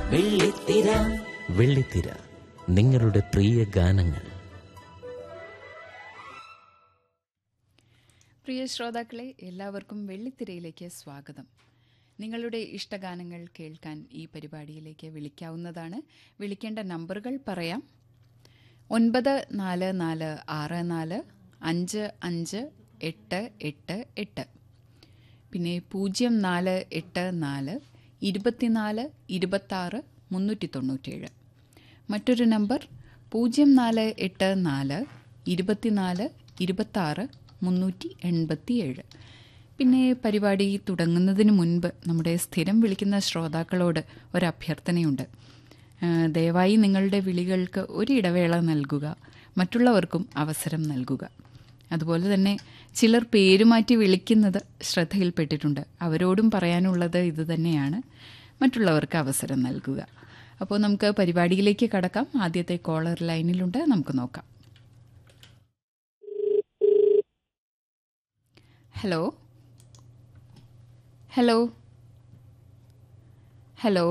വെള്ളിത്തിര വെള്ളിത്തിര നിങ്ങളുടെ പ്രിയ ഗാനങ്ങൾ പ്രിയ ശ്രോതാക്കളെ എല്ലാവർക്കും വെള്ളിത്തിരയിലേക്ക് സ്വാഗതം നിങ്ങളുടെ ഇഷ്ടഗാനങ്ങൾ കേൾക്കാൻ ഈ പരിപാടിയിലേക്ക് വിളിക്കാവുന്നതാണ് വിളിക്കേണ്ട നമ്പറുകൾ പറയാം ഒൻപത് നാല് നാല് ആറ് നാല് അഞ്ച് അഞ്ച് എട്ട് എട്ട് എട്ട് പിന്നെ പൂജ്യം നാല് എട്ട് നാല് ഇരുപത്തിനാല് ഇരുപത്താറ് മുന്നൂറ്റി തൊണ്ണൂറ്റേഴ് മറ്റൊരു നമ്പർ പൂജ്യം നാല് എട്ട് നാല് ഇരുപത്തിനാല് ഇരുപത്താറ് മുന്നൂറ്റി എൺപത്തിയേഴ് പിന്നെ പരിപാടി തുടങ്ങുന്നതിന് മുൻപ് നമ്മുടെ സ്ഥിരം വിളിക്കുന്ന ശ്രോതാക്കളോട് ഒരു അഭ്യർത്ഥനയുണ്ട് ആ, ദയവായി നിങ്ങളുടെ വിളികൾക്ക് ഒരു ഇടവേള നൽകുക മറ്റുള്ളവർക്കും അവസരം നൽകുക അതുപോലെ തന്നെ ചിലർ പേരുമാറ്റി വിളിക്കുന്നത് ശ്രദ്ധയിൽപ്പെട്ടിട്ടുണ്ട് അവരോടും പറയാനുള്ളത് ഇത് തന്നെയാണ് മറ്റുള്ളവർക്ക് അവസരം നൽകുക അപ്പോൾ നമുക്ക് പരിപാടിയിലേക്ക് കടക്കാം ആദ്യത്തെ കോളർ ലൈനിലുണ്ട് നമുക്ക് നോക്കാം ഹലോ ഹലോ ഹലോ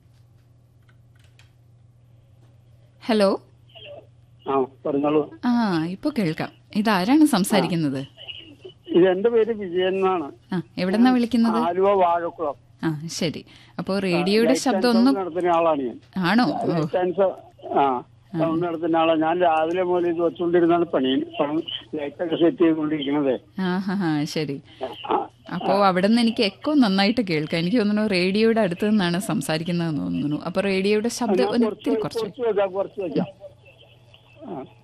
ഹലോ ആ പറഞ്ഞോളൂ ആ ഇപ്പോൾ കേൾക്കാം ഇതാരാണ് സംസാരിക്കുന്നത് ഇത് എന്റെ പേര് വിജയൻ എന്നാണ് ആ എവിടെന്നാ വിളിക്കുന്നത് ആലുവ വാഴക്കുളം ആ ശരി അപ്പോൾ റേഡിയോയുടെ ശബ്ദം ഒന്ന് നടത്തുന്ന ആളാണ് ഞാൻ ആണോ ഓ, ലൈറ്റ് ആ സൗണ്ട് നടത്തുന്ന ആളാണ് ഞാൻ രാവിലെ മുതൽ ഇത് വെച്ചുകൊണ്ടിരുന്നാണ് പണി ലൈറ്റൊക്കെ സെറ്റ് ചെയ്തുകൊണ്ടിരിക്കണത് ആ ഹാ ഹാ ശരി ആ, അപ്പോൾ അവിടെ നിന്ന് എനിക്ക് എക്കോ നന്നായിട്ട് കേൾക്കാം എനിക്ക് തോന്നുന്നു റേഡിയോയുടെ അടുത്ത് നിന്നാണ് സംസാരിക്കുന്നതെന്ന് തോന്നുന്നു അപ്പോൾ റേഡിയോയുടെ ശബ്ദം ഒന്ന് കുറച്ച് ഇത്തിരി കുറച്ച് കുറച്ച് വെക്കാം കുറച്ച് വെക്കാം ആ